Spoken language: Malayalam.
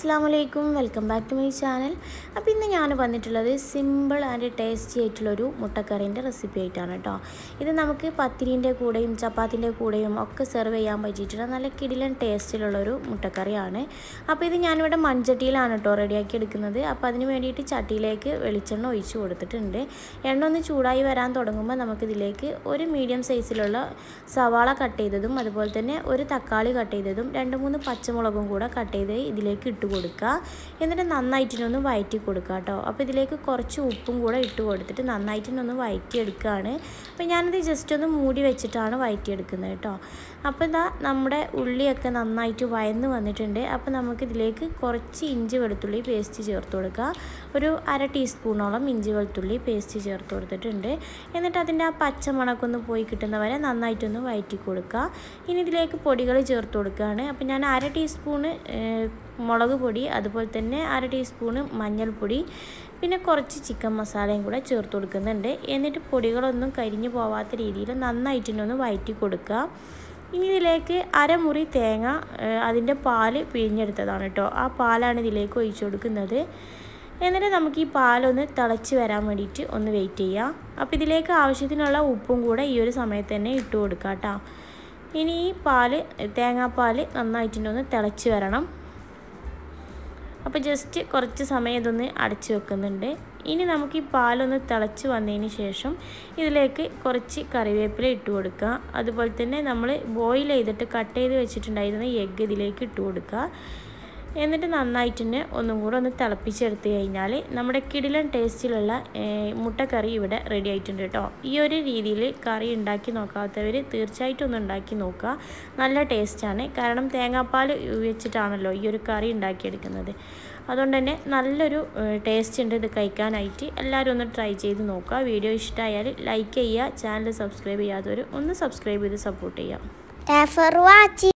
അസ്സാം വലൈക്കും welcome back to my channel അപ്പോൾ ഇന്ന് ഞാൻ വന്നിട്ടുള്ളത് സിമ്പിൾ ആൻഡ് ടേസ്റ്റി ആയിട്ടുള്ളൊരു മുട്ടക്കറീൻ്റെ റെസിപ്പി ആയിട്ടാണ് കേട്ടോ ഇത് നമുക്ക് പത്തിരീൻ്റെ കൂടെയും ചപ്പാത്തിൻ്റെ കൂടെയും ഒക്കെ സെർവ് ചെയ്യാൻ പറ്റിയിട്ടുള്ള നല്ല കിടിലൻ ടേസ്റ്റിലുള്ളൊരു മുട്ടക്കറിയാണ് അപ്പോൾ ഇത് ഞാനിവിടെ മൺചട്ടിയിലാണ് കേട്ടോ റെഡിയാക്കി എടുക്കുന്നത് അപ്പോൾ അതിന് വേണ്ടിയിട്ട് ചട്ടിയിലേക്ക് വെളിച്ചെണ്ണ ഒഴിച്ച് കൊടുത്തിട്ടുണ്ട് എണ്ണ ഒന്ന് ചൂടായി വരാൻ തുടങ്ങുമ്പോൾ നമുക്കിതിലേക്ക് ഒരു മീഡിയം സൈസിലുള്ള സവാള കട്ട് ചെയ്തതും അതുപോലെ തന്നെ ഒരു തക്കാളി കട്ട് ചെയ്തതും രണ്ട് മൂന്ന് പച്ചമുളകും കൂടെ കട്ട് ചെയ്ത് ഇതിലേക്ക് ഇട്ട് കൊടുക്കുക എന്നിട്ട് നന്നായിട്ടിനൊന്ന് വയറ്റി കൊടുക്കുക കേട്ടോ അപ്പോൾ ഇതിലേക്ക് കുറച്ച് ഉപ്പും കൂടെ ഇട്ട് കൊടുത്തിട്ട് നന്നായിട്ടിനൊന്ന് വയറ്റി എടുക്കുകയാണ് അപ്പോൾ ഞാനിത് ജസ്റ്റ് ഒന്ന് മൂടി വെച്ചിട്ടാണ് വയറ്റി എടുക്കുന്നത് കേട്ടോ അപ്പോൾ ഇതാ നമ്മുടെ ഉള്ളിയൊക്കെ നന്നായിട്ട് വയന്ന് വന്നിട്ടുണ്ട് അപ്പോൾ നമുക്കിതിലേക്ക് കുറച്ച് ഇഞ്ചി വെളുത്തുള്ളി പേസ്റ്റ് ചേർത്ത് കൊടുക്കുക ഒരു അര ടീസ്പൂണോളം ഇഞ്ചി വെളുത്തുള്ളി പേസ്റ്റ് ചേർത്ത് കൊടുത്തിട്ടുണ്ട് എന്നിട്ട് അതിൻ്റെ ആ പച്ചമണക്കൊന്ന് പോയി കിട്ടുന്നവരെ നന്നായിട്ടൊന്ന് വയറ്റി കൊടുക്കുക ഇനി ഇതിലേക്ക് പൊടികൾ ചേർത്ത് കൊടുക്കുകയാണ് അപ്പോൾ ഞാൻ അര ടീസ്പൂണ് മുളക് പൊടി അതുപോലെ തന്നെ അര ടീസ്പൂണ് മഞ്ഞൾപ്പൊടി പിന്നെ കുറച്ച് ചിക്കൻ മസാലയും കൂടെ ചേർത്ത് കൊടുക്കുന്നുണ്ട് എന്നിട്ട് പൊടികളൊന്നും കരിഞ്ഞു പോവാത്ത രീതിയിൽ നന്നായിട്ടൊന്ന് വയറ്റി കൊടുക്കുക ഇനി ഇതിലേക്ക് അരമുറി തേങ്ങ അതിൻ്റെ പാല് പിഴിഞ്ഞെടുത്തതാണ് കേട്ടോ ആ പാലാണ് ഇതിലേക്ക് ഒഴിച്ചു കൊടുക്കുന്നത് എന്നിട്ട് നമുക്ക് ഈ പാലൊന്ന് തിളച്ച് വരാൻ വേണ്ടിയിട്ട് ഒന്ന് വെയിറ്റ് ചെയ്യാം അപ്പോൾ ഇതിലേക്ക് ആവശ്യത്തിനുള്ള ഉപ്പും കൂടെ ഈ ഒരു സമയത്ത് തന്നെ ഇട്ട് കൊടുക്കാം കേട്ടോ ഇനി ഈ പാല് തേങ്ങാപ്പാൽ നന്നായിട്ടൊന്ന് തിളച്ച് വരണം അപ്പോൾ ജസ്റ്റ് കുറച്ച് സമയം ഇതൊന്ന് അടച്ച് വെക്കുന്നുണ്ട് ഇനി നമുക്ക് ഈ പാലൊന്ന് തിളച്ച് വന്നതിന് ശേഷം ഇതിലേക്ക് കുറച്ച് കറിവേപ്പില ഇട്ട് കൊടുക്കുക അതുപോലെ തന്നെ നമ്മൾ ബോയിൽ ചെയ്തിട്ട് കട്ട് ചെയ്ത് വെച്ചിട്ടുണ്ടായിരുന്ന എഗ്ഗ് ഇതിലേക്ക് ഇട്ട് കൊടുക്കുക എന്നിട്ട് നന്നായിട്ട് തന്നെ ഒന്നും കൂടെ ഒന്ന് തിളപ്പിച്ചെടുത്ത് കഴിഞ്ഞാൽ നമ്മുടെ കിടിലൻ ടേസ്റ്റിലുള്ള മുട്ടക്കറി ഇവിടെ റെഡി ആയിട്ടുണ്ട് കേട്ടോ ഈ ഒരു രീതിയിൽ കറി ഉണ്ടാക്കി നോക്കാത്തവർ തീർച്ചയായിട്ടും ഒന്ന് ഉണ്ടാക്കി നോക്കുക നല്ല ടേസ്റ്റാണ് കാരണം തേങ്ങാപ്പാൽ വെച്ചിട്ടാണല്ലോ ഈ ഒരു കറി ഉണ്ടാക്കിയെടുക്കുന്നത് അതുകൊണ്ട് തന്നെ നല്ലൊരു ടേസ്റ്റ് ഉണ്ട് ഇത് കഴിക്കാനായിട്ട് എല്ലാവരും ഒന്ന് ട്രൈ ചെയ്ത് നോക്കുക വീഡിയോ ഇഷ്ടമായാൽ ലൈക്ക് ചെയ്യുക ചാനൽ സബ്സ്ക്രൈബ് ചെയ്യാത്തവർ ഒന്ന് സബ്സ്ക്രൈബ് ചെയ്ത് സപ്പോർട്ട് ചെയ്യാം for watching.